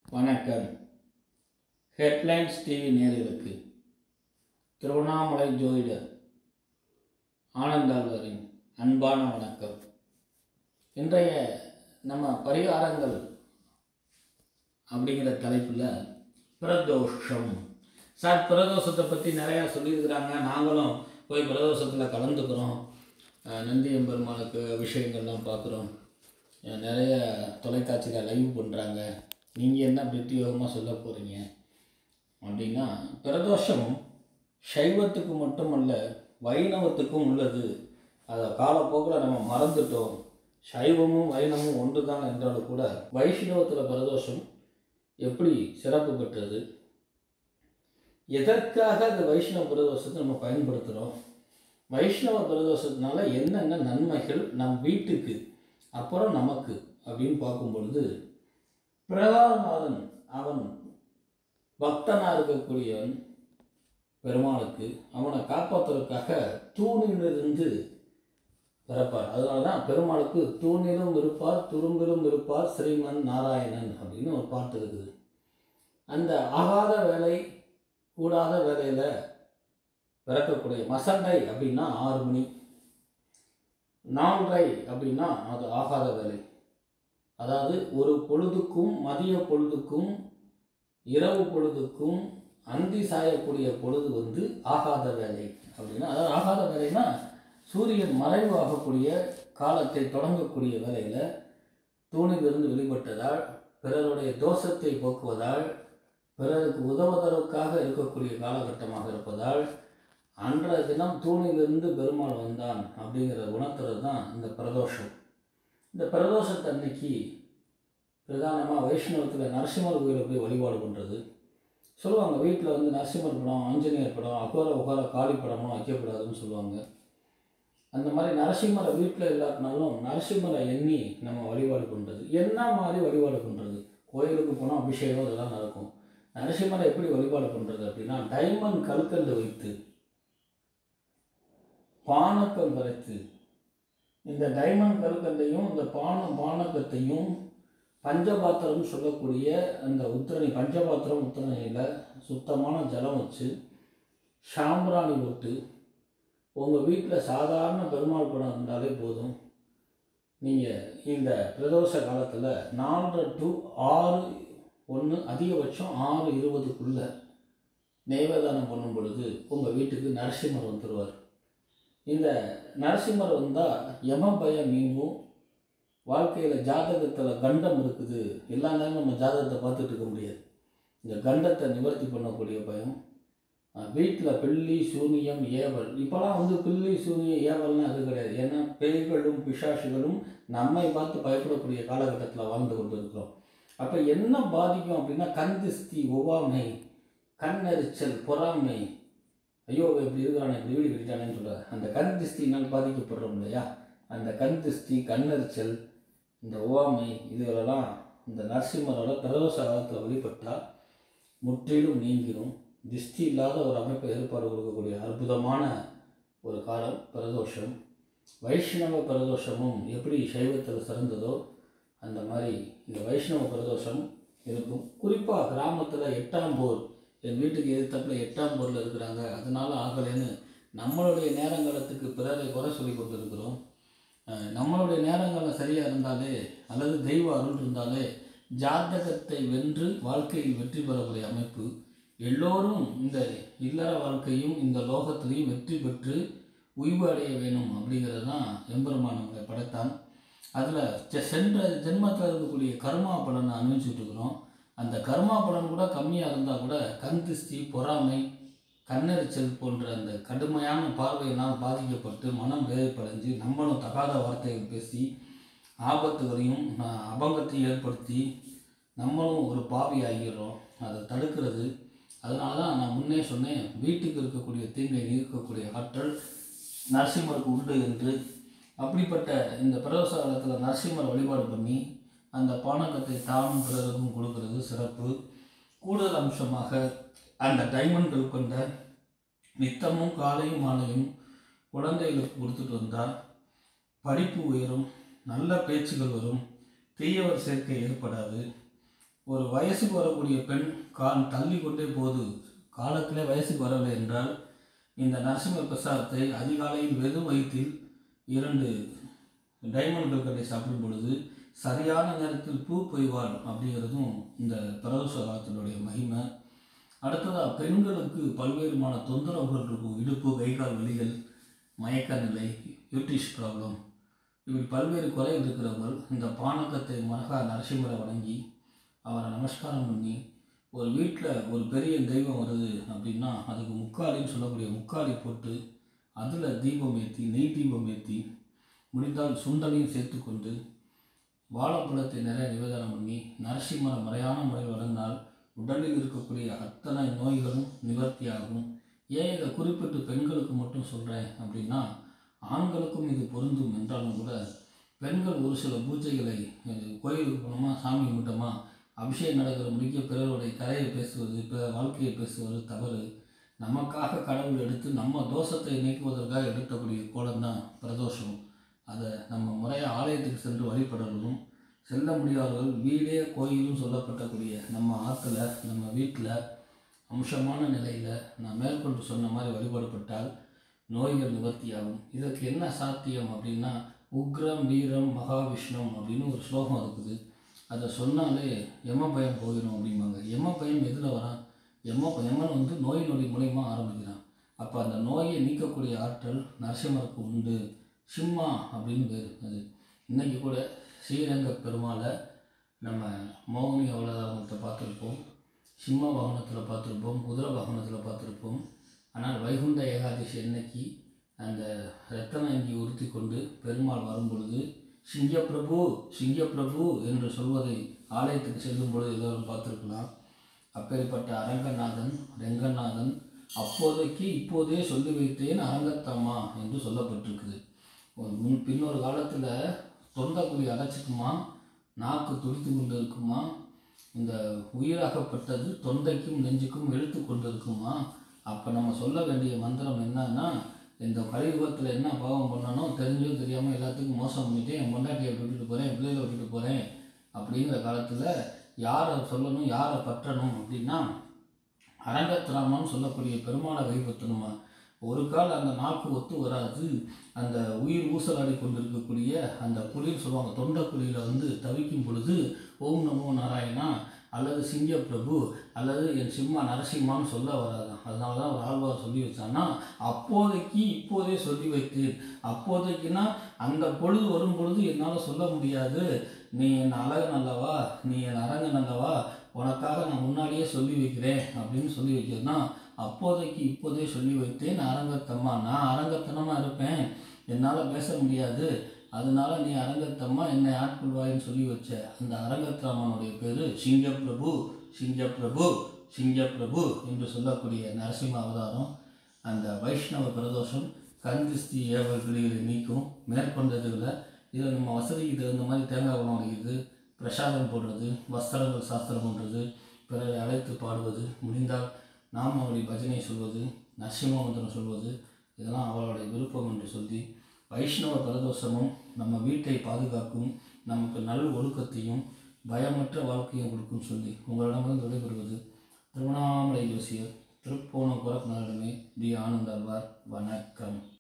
வணக்கம் headlines TV நேயர்களுக்கு திருவண்ணாமலை ஜோதிடர் ஆனந்தாழ்வாரின் அன்பான வணக்கம் இன்றைய நம்ம பரிகாரங்கள் அப்படிங்கிற தலைப்பில் பிரதோஷம் சார் பிரதோஷத்தை பற்றி நிறையா சொல்லியிருக்கிறாங்க நாங்களும் போய் பிரதோஷத்தில் கலந்துக்கிறோம் அஹ் நந்தி எம்பெருமானுக்கு விஷயங்கள்லாம் பார்க்குறோம் அஹ் நிறைய தொலைக்காட்சியில் லைவ் பண்ணுறாங்க நீங்கள் என்ன பிரத்யோகமாக சொல்ல போகிறீங்க அப்படின்னா பிரதோஷம் சைவத்துக்கு மட்டுமல்ல வைணவத்துக்கும் உள்ளது அதை காலப்போக்கில் நம்ம மறந்துட்டோம் சைவமும் வைணவமும் ஒன்று தான் என்றாலும் கூட வைஷ்ணவத்தில் பிரதோஷம் எப்படி சிறப்பு பெற்றது எதற்காக இந்த வைஷ்ணவ பிரதோஷத்தை நம்ம பயன்படுத்துகிறோம் வைஷ்ணவ பிரதோஷத்தினால என்னென்ன நன்மைகள் நம் வீட்டுக்கு அப்புறம் நமக்கு அப்படின்னு பார்க்கும் பொழுது பிரகலாதன் அவன் பக்தனாக இருக்கக்கூடியவன் பெருமாளுக்கு அவனை காப்பாற்றுவதற்காக தூணிலிருந்து பிறப்பார் அதனால தான் பெருமாளுக்கு தூணிலும் இருப்பார் துரும்பிலும் இருப்பார் ஸ்ரீமன் நாராயணன் அப்படின்னு ஒரு பாட்டு இருக்குது அந்த ஆகாத வேலை கூடாத வேலையில் பிறக்கக்கூடிய மசண்டை அப்படின்னா ஆறு மணி நாலரை அப்படின்னா அது ஆகாத வேலை அதாவது ஒரு பொழுதுக்கும் மதிய பொழுதுக்கும் இரவு பொழுதுக்கும் அந்தி சாயக்கூடிய பொழுது வந்து ஆகாத வேலை அப்படின்னா அதாவது ஆகாத வேலைன்னா சூரியன் மறைவு ஆகக்கூடிய காலத்தை தொடங்கக்கூடிய வேலையில் தூணிலிருந்து வெளிப்பட்டதால் பிறருடைய தோஷத்தை போக்குவதால் பிறருக்கு உதவுவதற்காக இருக்கக்கூடிய காலகட்டமாக இருப்பதால் அன்றைய தினம் தூணிலிருந்து பெருமாள் வந்தான் அப்படிங்கிற குணத்தில் தான் இந்த பிரதோஷம் இந்த பிரதோஷத்தை அன்னைக்கு பிரதானமாக வைஷ்ணவத்தில் நரசிம்மர் கோயிலை போய் வழிபாடு பண்ணுறது சொல்லுவாங்க வீட்டில் வந்து நரசிம்மர் படம் ஆஞ்சநேயர் படம் அகோர உகார காளி படமும் வைக்கக்கூடாதுன்னு சொல்லுவாங்க அந்த மாதிரி நரசிம்மரை வீட்டில் இல்லாட்டினாலும் நரசிம்மரை எண்ணி நம்ம வழிபாடு பண்ணுறது என்ன மாதிரி வழிபாடு பண்ணுறது கோயிலுக்கு போனால் அபிஷேகம் இதெல்லாம் நடக்கும் நரசிம்மரை எப்படி வழிபாடு பண்ணுறது அப்படின்னா டைமண்ட் கல்கண்டு வைத்து பானக்கம் கரைத்து இந்த டைமண்ட் கல்கண்டையும் இந்த பான பானகத்தையும் பஞ்சபாத்திரம் சொல்லக்கூடிய அந்த உத்திரணி பஞ்சபாத்திரம் உத்திரணியில் சுத்தமான ஜலம் வச்சு சாம்பிராணி போட்டு உங்கள் வீட்டில் சாதாரண பெருமாள் படம் இருந்தாலே போதும் நீங்கள் இந்த பிரதோஷ காலத்தில் நாலரை டு ஆறு ஒன்று அதிகபட்சம் ஆறு இருபதுக்குள்ளே நெய்வேதானம் பண்ணும் பொழுது உங்கள் வீட்டுக்கு நரசிம்மர் வந்துடுவார் இந்த நரசிம்மர் வந்தால் யம பயம் நீங்கும் வாழ்க்கையில் ஜாதகத்தில் கண்டம் இருக்குது எல்லா நேரம் நம்ம ஜாதகத்தை பார்த்துட்டு இருக்க முடியாது இந்த கண்டத்தை நிவர்த்தி பண்ணக்கூடிய பயம் வீட்டில் பில்லி சூனியம் ஏவல் இப்போலாம் வந்து பில்லி சூனியம் ஏவல்னு அது கிடையாது ஏன்னா பேய்களும் பிசாசுகளும் நம்மை பார்த்து பயப்படக்கூடிய காலகட்டத்தில் வாழ்ந்து கொண்டு இருக்கிறோம் அப்போ என்ன பாதிக்கும் அப்படின்னா கண் திஸ்தி ஒவ்வாமை கண்ணெரிச்சல் பொறாமை ஐயோ இவன் இப்படி இருக்கிறானே இப்படி வீடு கட்டிட்டானேன்னு சொல்ல அந்த கண் திஸ்தினால் பாதிக்கப்படுறோம் இல்லையா அந்த கண் திஸ்தி கண்ணெரிச்சல் இந்த ஓவாமை இதுகளெல்லாம் இந்த நரசிம்மரோட பிரதோஷ காலத்தில் வழிபட்டால் முற்றிலும் நீங்கிரும் திஷ்டி இல்லாத ஒரு அமைப்பை ஏற்பாடு கொடுக்கக்கூடிய அற்புதமான ஒரு காலம் பிரதோஷம் வைஷ்ணவ பிரதோஷமும் எப்படி சைவத்தில் சிறந்ததோ அந்த மாதிரி இந்த வைஷ்ணவ பிரதோஷம் இருக்கும் குறிப்பாக கிராமத்தில் எட்டாம் போர் என் வீட்டுக்கு எதிர்த்தப்பில் எட்டாம் போரில் இருக்கிறாங்க அதனால ஆகலைன்னு நம்மளுடைய நேரங்காலத்துக்கு பிறரை குறை சொல்லி கொண்டு இருக்கிறோம் அஹ் நம்மளுடைய நேரங்களில் சரியாக இருந்தாலே அல்லது தெய்வ அருள் இருந்தாலே ஜாதகத்தை வென்று வாழ்க்கையில் வெற்றி பெறக்கூடிய அமைப்பு எல்லோரும் இந்த இல்லற வாழ்க்கையும் இந்த லோகத்திலையும் வெற்றி பெற்று உய்வு அடைய வேணும் அப்படிங்கிறது தான் எம்பெருமான் நம்மளை படைத்தான் அதில் சென்ற ஜென்மத்தில் இருக்கக்கூடிய கர்மா பலனை அனுபவிச்சுட்டு இருக்கிறோம் அந்த கர்மா பலன் கூட கம்மியாக இருந்தால் கூட கண் திஷ்டி பொறாமை கண்ணெரிச்சல் போன்ற அந்த கடுமையான பார்வையினால் பாதிக்கப்பட்டு மனம் வேதப்படைஞ்சு நம்மளும் தகாத வார்த்தைகள் பேசி ஆபத்துகளையும் அஹ், அபங்கத்தையும் ஏற்படுத்தி நம்மளும் ஒரு பாவி ஆகிறோம் அதை தடுக்கிறது அதனால தான் நான் முன்னே சொன்னேன் வீட்டுக்கு இருக்கக்கூடிய தீங்கை நீக்கக்கூடிய ஆற்றல் நரசிம்மருக்கு உண்டு என்று அப்படிப்பட்ட இந்த பிரதோஷ காலத்தில் நரசிம்மர் வழிபாடு பண்ணி அந்த பானகத்தை தானும் பிறருக்கும் கொடுக்கறது சிறப்பு கூடுதல் அம்சமாக அந்த டைமண்ட்கள் கொண்ட நித்தமும் காலையும் மாலையும் குழந்தைகளுக்கு கொடுத்துட்டு வந்தால் படிப்பு உயரும் நல்ல பேச்சுகள் வரும் தீயவர் சேர்க்கை ஏற்படாது ஒரு வயசுக்கு வரக்கூடிய பெண் கால் தள்ளி கொண்டே போகுது காலத்திலே வயசுக்கு வரவில்லை என்றால் இந்த நரசிம்ம பிரசாதத்தை அதிகாலையில் வெறும் வயிற்றில் இரண்டு டைமண்ட் கல்கட்டை சாப்பிடும் பொழுது சரியான நேரத்தில் பூ பொய்வாள் அப்படிங்கிறதும் இந்த பிரதோஷ காலத்தினுடைய மகிமை அடுத்ததாக பெண்களுக்கு பல்வேறுமான தொந்தரவுகள் இருக்கும் இடுப்பு கைகால் வலிகள் மயக்க நிலை யூட்ரிஷ் ப்ராப்ளம் இப்படி பல்வேறு குறைகள் இருக்கிறவர்கள் இந்த பானகத்தை மரகா நரசிம்மரை வணங்கி அவரை நமஸ்காரம் பண்ணி ஒரு வீட்டில் ஒரு பெரிய தெய்வம் வருது அப்படின்னா அதுக்கு முக்காலின்னு சொல்லக்கூடிய முக்காலி போட்டு அதில் தீபம் ஏற்றி நெய் தீபம் ஏற்றி முடிந்தால் சுண்டலையும் சேர்த்துக்கொண்டு வாழைப்பழத்தை நிறைய நிவேதனம் பண்ணி நரசிம்மரை முறையான முறையில் வளர்ந்தால் உடலில் இருக்கக்கூடிய அத்தனை நோய்களும் நிவர்த்தியாகும் ஏன் இதை குறிப்பிட்டு பெண்களுக்கு மட்டும் சொல்கிறேன் அப்படின்னா ஆண்களுக்கும் இது பொருந்தும் என்றாலும் கூட பெண்கள் ஒரு சில பூஜைகளை அஹ், கோயிலுக்கு போனோமா சாமி கும்பிட்டோமா அபிஷேகம் நடக்கிற முடிக்க பிறருடைய கரையை பேசுவது பிற வாழ்க்கையை பேசுவது தவறு நமக்காக கடவுள் எடுத்து நம்ம தோஷத்தை நீக்குவதற்காக எடுக்கக்கூடிய கோலம்தான் பிரதோஷம் அதை நம்ம முறையாக ஆலயத்துக்கு சென்று வழிபடுறதும் செல்ல முடியாதவர்கள் வீடே கோயிலும் சொல்லப்பட்டக்கூடிய நம்ம ஆற்றுல நம்ம வீட்டில் அம்சமான நிலையில் நான் மேற்கொண்டு சொன்ன மாதிரி வழிபாடுபட்டால் நோய்கள் நிவர்த்தியாகும் இதற்கு என்ன சாத்தியம் அப்படின்னா உக்ரம் வீரம் மகாவிஷ்ணம் அப்படின்னு ஒரு ஸ்லோகம் இருக்குது அதை சொன்னாலே எம பயம் போயிடும் அப்படிம்பாங்க எம பயம் எதில் வரான் எம யமன் வந்து நோய் நொடி மூலயமா ஆரம்பிக்கிறான் அப்போ அந்த நோயை நீக்கக்கூடிய ஆற்றல் நரசிம்மருக்கு உண்டு சிம்மா அப்படின்னு பேர் அது இன்னைக்கு கூட ஸ்ரீரங்க பெருமாளை நம்ம மோகினி அவதாரத்தை பார்த்துருப்போம் சிம்ம வாகனத்தில் பார்த்துருப்போம் குதிரை வாகனத்தில் பார்த்துருப்போம் ஆனால் வைகுண்ட ஏகாதசி அன்னைக்கு அந்த ரத்தன அங்கி உறுத்தி கொண்டு பெருமாள் வரும் பொழுது சிங்கப்பிரபு சிங்கப்பிரபு என்று சொல்வதை ஆலயத்துக்கு செல்லும் பொழுது எல்லோரும் பார்த்துருக்கலாம் அப்பேற்பட்ட அரங்கநாதன் ரெங்கநாதன் அப்போதைக்கு இப்போதே சொல்லி வைத்தேன் அரங்கத்தம்மா என்று சொல்லப்பட்டிருக்குது ஒரு முன் பின்னொரு காலத்தில் தொண்டைக்குழி அடைச்சிக்குமா நாக்கு துடித்து கொண்டு இருக்குமா இந்த உயிராகப்பட்டது தொண்டைக்கும் நெஞ்சுக்கும் இழுத்து கொண்டு இருக்குமா அப்போ நம்ம சொல்ல வேண்டிய மந்திரம் என்னன்னா இந்த கலியுகத்தில் என்ன பாவம் பண்ணணும் தெரிஞ்சோ தெரியாமல் எல்லாத்துக்கும் மோசம் பண்ணிட்டேன் என் பொண்டாட்டியை விட்டுட்டு போகிறேன் என் பிள்ளைகளை விட்டுட்டு போகிறேன் அப்படிங்கிற காலத்தில் யாரை சொல்லணும் யாரை பற்றணும் அப்படின்னா அரங்கத்திராமன் சொல்லக்கூடிய பெருமாளை கைப்பற்றணுமா ஒரு கால் அந்த நாக்கு ஒத்து வராது அந்த உயிர் ஊசலாடி கொண்டிருக்கக்கூடிய அந்த குழின்னு சொல்லுவாங்க தொண்டை குழியில் வந்து தவிக்கும் பொழுது ஓம் நமோ நாராயணா அல்லது சிங்க பிரபு அல்லது என் சிம்மா நரசிம்மான்னு சொல்ல வராதான் அதனால தான் ஒரு ஆழ்வார் சொல்லி வச்சான்னா அப்போதைக்கு இப்போதே சொல்லி வைத்தேன் அப்போதைக்குன்னா அந்த பொழுது வரும் பொழுது என்னால் சொல்ல முடியாது நீ என் அழகன் அல்லவா நீ என் அரங்கன் அல்லவா உனக்காக நான் முன்னாடியே சொல்லி வைக்கிறேன் அப்படின்னு சொல்லி வைக்கிறதுனா அப்போதைக்கு இப்போதே சொல்லி வைத்தேன் அரங்கத்தம்மா நான் அரங்கத்தனமாக இருப்பேன் என்னால் பேச முடியாது அதனால நீ அரங்கத்தம்மா என்னை ஆட்கொள்வாயின்னு சொல்லி வச்ச அந்த அரங்கத்தம்மனுடைய பேர் சிங்கப்பிரபு சிங்கப்பிரபு சிங்கப்பிரபு என்று சொல்லக்கூடிய நரசிம்ம அவதாரம் அந்த வைஷ்ணவ பிரதோஷம் கண் திஸ்தி ஏவல்களை நீக்கும் மேற்கொண்டதுல இதில் நம்ம வசதிக்கு தகுந்த மாதிரி தேங்காய் பழம் அடிக்கிறது பிரசாதம் போடுறது வஸ்திரங்கள் சாஸ்திரம் பண்ணுறது பிறரை அழைத்து பாடுவது முடிந்தால் நாம் அவருடைய பஜனை சொல்வது நரசிம்ம மந்திரம் சொல்வது இதெல்லாம் அவளுடைய விருப்பம் என்று சொல்லி வைஷ்ணவ பிரதோஷமும் நம்ம வீட்டை பாதுகாக்கும் நமக்கு நல் ஒழுக்கத்தையும் பயமற்ற வாழ்க்கையும் கொடுக்கும் சொல்லி உங்களிடமிருந்து விடைபெறுவது திருவண்ணாமலை ஜோசியர் திருப்போணம் குரக்நாடமே டி ஆனந்தாழ்வார் வணக்கம்